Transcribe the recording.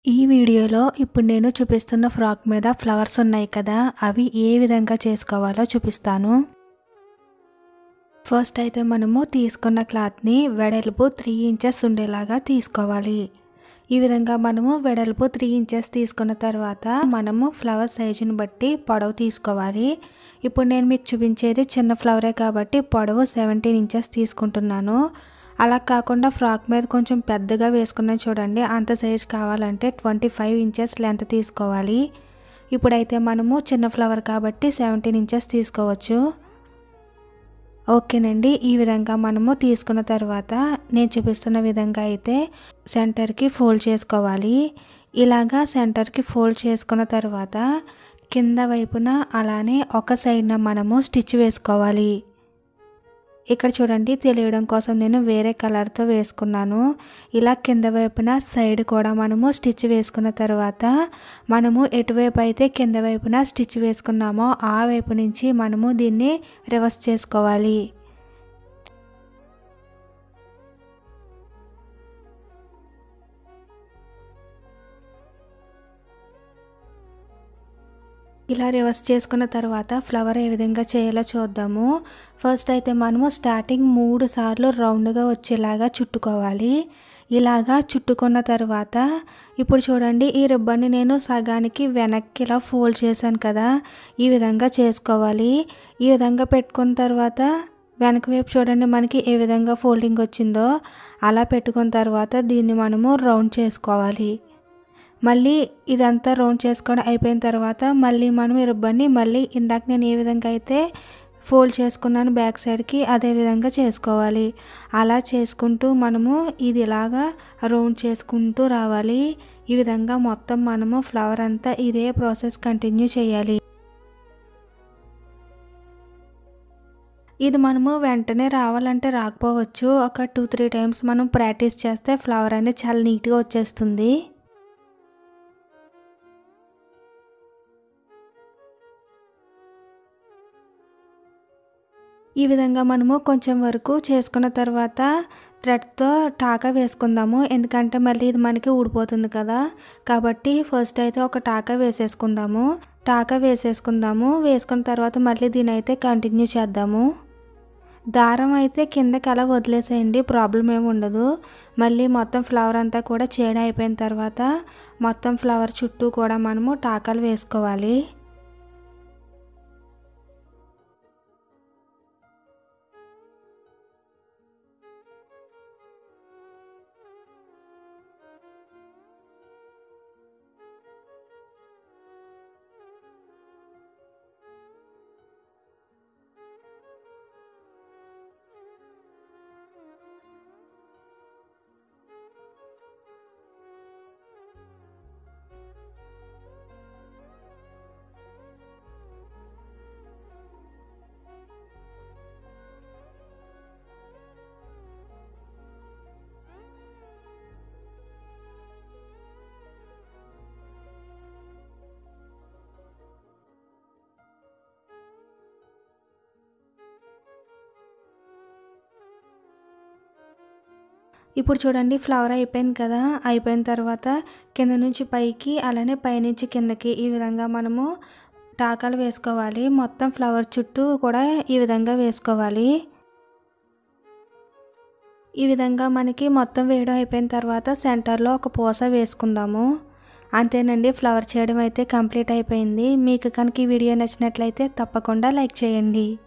ఈ వీడియోలో ఇప్పుడు నేను చూపిస్తున్న ఫ్రాక్ మీద ఫ్లవర్స్ ఉన్నాయి కదా అవి ఏ విధంగా చేసుకోవాలో చూపిస్తాను ఫస్ట్ అయితే మనము తీసుకున్న క్లాత్ని వెడల్పు త్రీ ఇంచెస్ ఉండేలాగా తీసుకోవాలి ఈ విధంగా మనము వెడల్పు త్రీ ఇంచెస్ తీసుకున్న తర్వాత మనము ఫ్లవర్ సైజుని బట్టి పొడవు తీసుకోవాలి ఇప్పుడు నేను మీకు చూపించేది చిన్న ఫ్లవరే కాబట్టి పొడవు సెవెంటీన్ ఇంచెస్ తీసుకుంటున్నాను అలా కాకుండా ఫ్రాక్ మీద కొంచెం పెద్దగా వేసుకున్నాను చూడండి అంత సైజ్ కావాలంటే ట్వంటీ ఫైవ్ ఇంచెస్ లెంత్ తీసుకోవాలి ఇప్పుడైతే మనము చిన్న ఫ్లవర్ కాబట్టి సెవెంటీన్ ఇంచెస్ తీసుకోవచ్చు ఓకేనండి ఈ విధంగా మనము తీసుకున్న తర్వాత నేను చూపిస్తున్న విధంగా అయితే సెంటర్కి ఫోల్డ్ చేసుకోవాలి ఇలాగా సెంటర్కి ఫోల్డ్ చేసుకున్న తర్వాత కింద వైపున అలానే ఒక సైడ్న మనము స్టిచ్ వేసుకోవాలి ఇక్కడ చూడండి తెలియడం కోసం నేను వేరే కలర్తో వేసుకున్నాను ఇలా కింద వైపున సైడ్ కూడా మనము స్టిచ్ వేసుకున్న తర్వాత మనము ఎటువైపు అయితే కింద వైపున స్టిచ్ వేసుకున్నామో ఆ వైపు నుంచి మనము దీన్ని రివర్స్ చేసుకోవాలి ఇలా రివర్స్ చేసుకున్న తర్వాత ఫ్లవర్ ఏ విధంగా చేయాలో చూద్దాము ఫస్ట్ అయితే మనము స్టార్టింగ్ మూడు సార్లు రౌండ్గా వచ్చేలాగా చుట్టుకోవాలి ఇలాగా చుట్టుకున్న తర్వాత ఇప్పుడు చూడండి ఈ రిబ్బన్ని నేను సగానికి వెనక్కి ఇలా ఫోల్డ్ చేశాను కదా ఈ విధంగా చేసుకోవాలి ఈ విధంగా పెట్టుకున్న తర్వాత వెనక వైపు చూడండి మనకి ఏ విధంగా ఫోల్డింగ్ వచ్చిందో అలా పెట్టుకున్న తర్వాత దీన్ని మనము రౌండ్ చేసుకోవాలి మళ్ళీ ఇదంతా రౌండ్ చేసుకోవడం అయిపోయిన తర్వాత మళ్ళీ మనం ఈ రిబ్బన్ని మళ్ళీ ఇందాక నేను ఏ విధంగా అయితే ఫోల్డ్ చేసుకున్నాను బ్యాక్ సైడ్కి అదే విధంగా చేసుకోవాలి అలా చేసుకుంటూ మనము ఇది ఇలాగా రౌండ్ చేసుకుంటూ రావాలి ఈ విధంగా మొత్తం మనము ఫ్లవర్ అంతా ఇదే ప్రాసెస్ కంటిన్యూ చేయాలి ఇది మనము వెంటనే రావాలంటే రాకపోవచ్చు ఒక టూ త్రీ టైమ్స్ మనం ప్రాక్టీస్ చేస్తే ఫ్లవర్ అనేది చాలా నీట్గా వచ్చేస్తుంది ఈ విధంగా మనము కొంచెం వరకు చేసుకున్న తర్వాత థ్రెడ్తో టాకా వేసుకుందాము ఎందుకంటే మళ్ళీ ఇది మనకి ఊడిపోతుంది కదా కాబట్టి ఫస్ట్ అయితే ఒక టాకా వేసేసుకుందాము టాకా వేసేసుకుందాము వేసుకున్న తర్వాత మళ్ళీ దీని అయితే కంటిన్యూ చేద్దాము దారం అయితే కిందకి అలా వదిలేసేయండి ప్రాబ్లం ఏమి ఉండదు మళ్ళీ మొత్తం ఫ్లవర్ అంతా కూడా చేయడం అయిపోయిన తర్వాత మొత్తం ఫ్లవర్ చుట్టూ కూడా మనము టాకాలు వేసుకోవాలి ఇప్పుడు చూడండి ఫ్లవర్ అయిపోయింది కదా అయిపోయిన తర్వాత కింద నుంచి పైకి అలానే పైనుంచి కిందకి ఈ విధంగా మనము టాకాలు వేసుకోవాలి మొత్తం ఫ్లవర్ చుట్టూ కూడా ఈ విధంగా వేసుకోవాలి ఈ విధంగా మనకి మొత్తం వేయడం అయిపోయిన తర్వాత సెంటర్లో ఒక పూస వేసుకుందాము అంతేనండి ఫ్లవర్ చేయడం అయితే కంప్లీట్ అయిపోయింది మీకు కనుక ఈ వీడియో నచ్చినట్లయితే తప్పకుండా లైక్ చేయండి